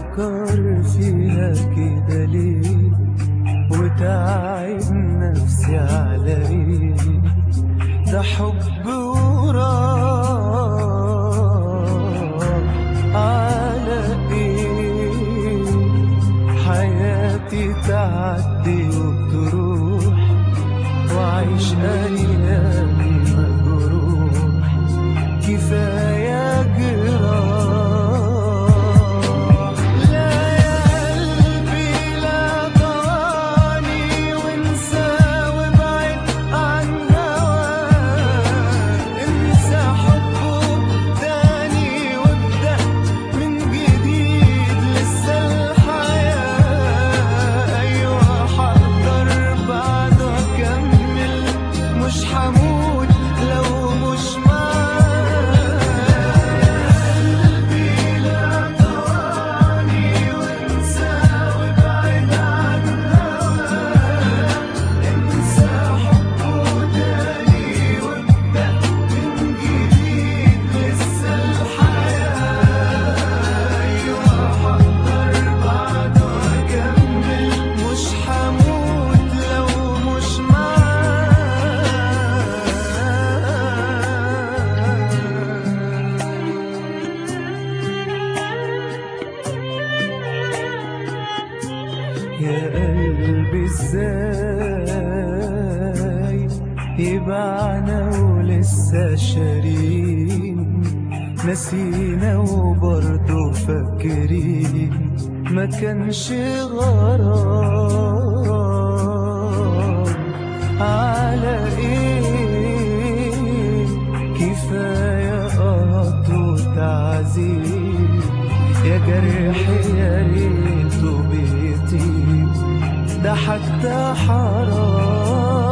بفكر فيها كده ليه وتعب نفسي على ايه ده حب وراح على ايه حياتي تعدي وتروح وعيش ايامي مجروح كفايه جراح لا يا قلبي لا ضاني وانسى وابعد عن هواك انسى حبه تاني وابدأ من جديد لسه الحياة أيوة حقدر بعده أكمل مش حموت لو مش معاك قلبي لا طواني وانسى وابعد عن هواك انسى حبه تاني وابدأ من جديد لسه الحياة أيوة حقدر بعده أكمل مش حموت لو مش معاك يا قلبي ازاي يبعنا ولسه شارين نسينا وبرضه فاكرين ما كانش غرام على ايه كفايه قهط وتعذيب يا جرح يا ريته بيطيب ده حتى حرام